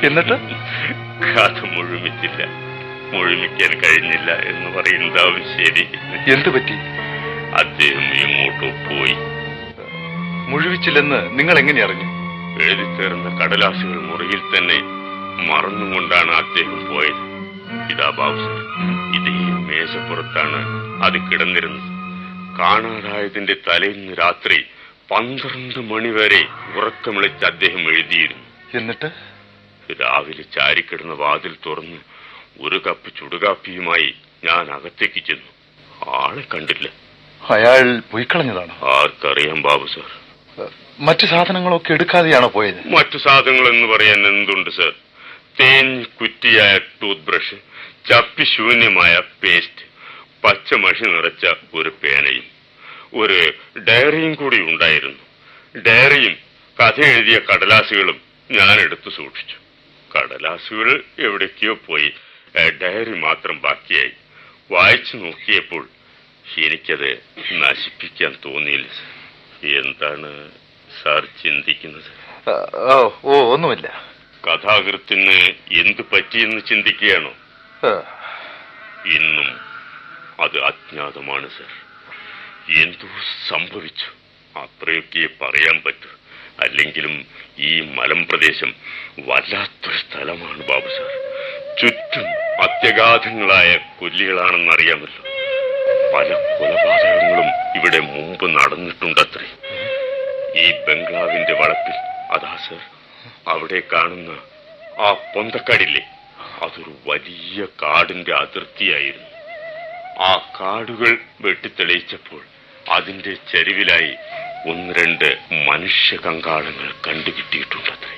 എന്നിട്ട് കഥ മുഴുമിച്ചില്ല മുഴുമിക്കാൻ കഴിഞ്ഞില്ല എന്ന് പറയുന്നതാവും ശരി എന്തു പറ്റി അദ്ദേഹം എങ്ങോട്ടോ പോയി മുഴുവിച്ചില്ലെന്ന് നിങ്ങൾ എങ്ങനെ അറിഞ്ഞു എഴുതി ചേർന്ന കടലാസുകൾ മുറിയിൽ തന്നെ മറന്നുകൊണ്ടാണ് അദ്ദേഹം പോയത് ഇതാ ബാബു സർ ഇതേ മേശപ്പുറത്താണ് അത് കിടന്നിരുന്നത് കാണാതായതിന്റെ തലേന്ന് രാത്രി പന്ത്രണ്ട് മണിവരെ ഉറക്കമിളിച്ച് അദ്ദേഹം എഴുതിയിരുന്നു എന്നിട്ട് രാവിലെ ചാരിക്കിടന്ന വാതിൽ തുറന്ന് ഒരു കപ്പ് ചുടുകാപ്പിയുമായി ഞാൻ അകത്തേക്ക് ചെന്നു ആളെ കണ്ടില്ല അയാൾ പോയിക്കളഞ്ഞതാണോ ആർക്കറിയാം ബാബു സാർ മറ്റു സാധനങ്ങളൊക്കെ എടുക്കാതെയാണോ പോയത് മറ്റു സാധനങ്ങൾ എന്ന് പറയാൻ എന്തുണ്ട് സർ തേഞ്ഞ് കുറ്റിയായ ടൂത്ത് ബ്രഷ് ചപ്പി ശൂന്യമായ പേസ്റ്റ് പച്ചമഷി നിറച്ച ഒരു പേനയും ഒരു ഡയറിയും കൂടി ഉണ്ടായിരുന്നു ഡയറിയും കഥ എഴുതിയ കടലാസുകളും ഞാൻ എടുത്തു സൂക്ഷിച്ചു കടലാസുകൾ എവിടേക്കോ പോയി ഏ, ഡയറി മാത്രം ബാക്കിയായി വായിച്ചു നോക്കിയപ്പോൾ എനിക്കത് നശിപ്പിക്കാൻ തോന്നിയില്ല സർ എന്താണ് സാർ ചിന്തിക്കുന്നത് ആ, ഓ ഓ ഒന്നുമില്ല കഥാകൃത്തിന് എന്തു പറ്റിയെന്ന് ചിന്തിക്കുകയാണോ ആ, ഇന്നും അത് അജ്ഞാതമാണ് സർ എന്തോ സംഭവിച്ചു അത്രയൊക്കെ പറയാൻ പറ്റൂ അല്ലെങ്കിലും ഈ മലമ്പ്രദേശം വല്ലാത്തൊരു സ്ഥലമാണ് ബാബു സാർ ചുറ്റും അത്യഗാധങ്ങളായ കൊല്ലികളാണെന്നറിയാമല്ലോ പല കൊലപാതകങ്ങളും ഇവിടെ മുമ്പ് നടന്നിട്ടുണ്ടത്രേ ഈ ബംഗ്ലാവിന്റെ വളപ്പിൽ അതാ സർ അവിടെ കാണുന്ന ആ പൊന്തക്കാടില്ലേ അതൊരു വലിയ കാടിന്റെ അതിർത്തിയായിരുന്നു ആ കാടുകൾ വെട്ടിത്തെളിയിച്ചപ്പോൾ അതിന്റെ ചെരുവിലായി ഒന്ന് രണ്ട് മനുഷ്യ കങ്കാളങ്ങൾ കണ്ടുകിട്ടിയിട്ടുണ്ടത്രേ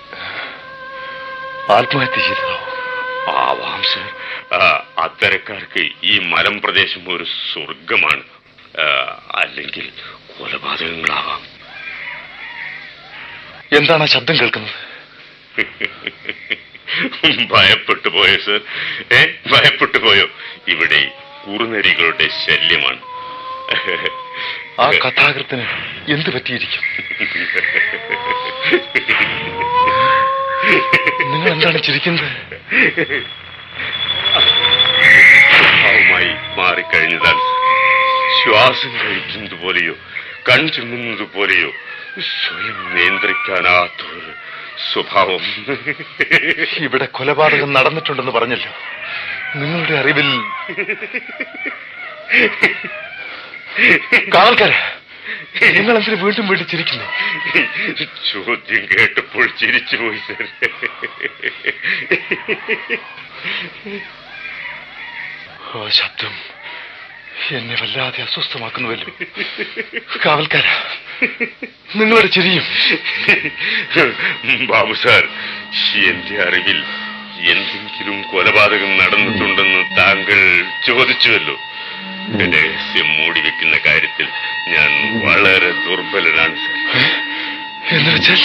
ആത്മഹത്യ ചെയ്തതോ ആവാം സർ ആ, അത്തരക്കാർക്ക് ഈ മലം പ്രദേശം ഒരു സ്വർഗമാണ് ആ, അല്ലെങ്കിൽ കൊലപാതകങ്ങളാവാം എന്താണ് ആ ശബ്ദം കേൾക്കുന്നത് ഭയപ്പെട്ടു പോയോ സർ ഏ ഭയപ്പെട്ടു പോയോ ഇവിടെ കുറുനരികളുടെ ശല്യമാണ് ആ കഥാകൃത്തിന് എന്തു പറ്റിയിരിക്കും നിങ്ങൾ എന്താണ് ചിരിക്കുന്നത് സ്വഭാവമായി മാറിക്കഴിഞ്ഞതാണ് സർ. ശ്വാസം കഴിക്കുന്നത് പോലെയോ കൺ ചുമ്മുന്നത് പോലെയോ സ്വയം നിയന്ത്രിക്കാനാത്ത ഒരു സ്വഭാവം ഇവിടെ കൊലപാതകം നടന്നിട്ടുണ്ടെന്ന് പറഞ്ഞല്ലോ നിങ്ങളുടെ അറിവിൽ കാവൽക്കാര നിങ്ങൾ എന്തിനു വീണ്ടും വീണ്ടും ചിരിക്കുന്നു ചോദ്യം കേട്ടപ്പോൾ ചിരിച്ചുപോയി സർ ഓ ശബ്ദം എന്നെ വല്ലാതെ അസ്വസ്ഥമാക്കുന്നുവല്ലോ കാവൽക്കാര നിങ്ങളുടെ ചിരിയും ബാബു സാർ എന്റെ അറിവിൽ എന്തെങ്കിലും കൊലപാതകം നടന്നിട്ടുണ്ടെന്ന് താങ്കൾ ചോദിച്ചുവല്ലോ രഹസ്യം മൂടി വെക്കുന്ന കാര്യത്തിൽ ഞാൻ വളരെ ദുർബലനാണ് സർ എന്ന് വെച്ചാൽ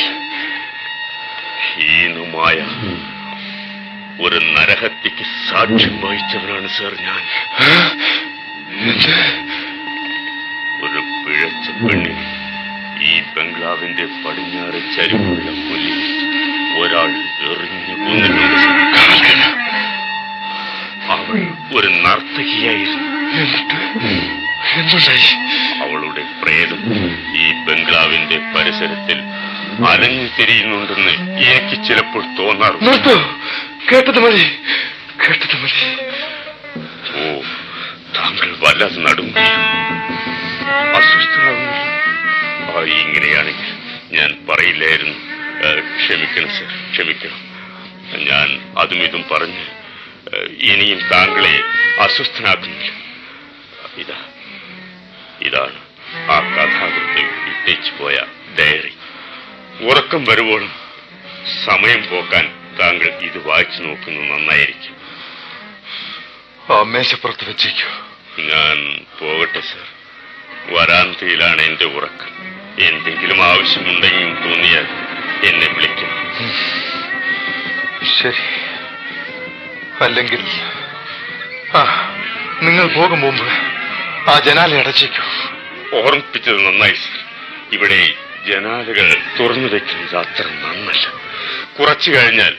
ഹീനമായ ഒരു നരഹത്യക്ക് സാക്ഷ്യം വഹിച്ചവനാണ് സർ ഞാൻ എന്ത് ഒരു പിഴച്ച പെണ്ണിനെ ഈ ബംഗ്ലാവിന്റെ പടിഞ്ഞാറ് ചരിവുള്ള കൊല്ലി ഒരാൾ എറിഞ്ഞു കൊന്നിട്ടുണ്ട് സർ. കാവൽക്കാര അവൾ ഒരു നർത്തകിയായിരുന്നു എന്നിട്ട് എന്തുണ്ടായി അവളുടെ പ്രേതം ഈ ബംഗ്ലാവിന്റെ പരിസരത്തിൽ അലഞ്ഞു തിരിയുന്നുണ്ടെന്ന് എനിക്ക് ചിലപ്പോൾ തോന്നാറുണ്ട് നിർത്തൂ കേട്ടത് മതി കേട്ടത് മതി ഓ താങ്കൾ വല്ലാതെ നടുങ്ങുകയും അസ്വസ്ഥനാകുന്നു ആ ഇങ്ങനെയാണെങ്കിൽ ഞാൻ പറയില്ലായിരുന്നു ഏ, ക്ഷമിക്കണം സർ ക്ഷമിക്കണം ഞാൻ അതും ഇതും പറഞ്ഞ് ഏ, ഇനിയും താങ്കളെ അസ്വസ്ഥനാക്കുന്നില്ല ഇതാ ഇതാണ് ആ കഥാകൃത്ത് ഇട്ടേച്ചു പോയ ഡയറി ഉറക്കം വരുവോളം സമയം പോക്കാൻ താങ്കൾ ഇത് വായിച്ചു നോക്കുന്നത് നന്നായിരിക്കും ആ മേശപ്പുറത്ത് വെച്ചേക്കൂ ഞാൻ പോകട്ടെ സർ വരാന്തയിലാണ് എന്റെ ഉറക്കം എന്തെങ്കിലും ആവശ്യമുണ്ടെങ്കിൽ തോന്നിയാൽ എന്നെ വിളിക്കും ശരി അല്ലെങ്കിൽ ആ നിങ്ങൾ പോകും മുമ്പ് ആ ജനാല അടച്ചേക്കൂ ഓർമ്മിപ്പിച്ചത് നന്നായി സർ ഇവിടെ ജനാലകൾ തുറന്നു വെക്കുന്നത് അത്ര നന്നല്ല കുറച്ചു കഴിഞ്ഞാൽ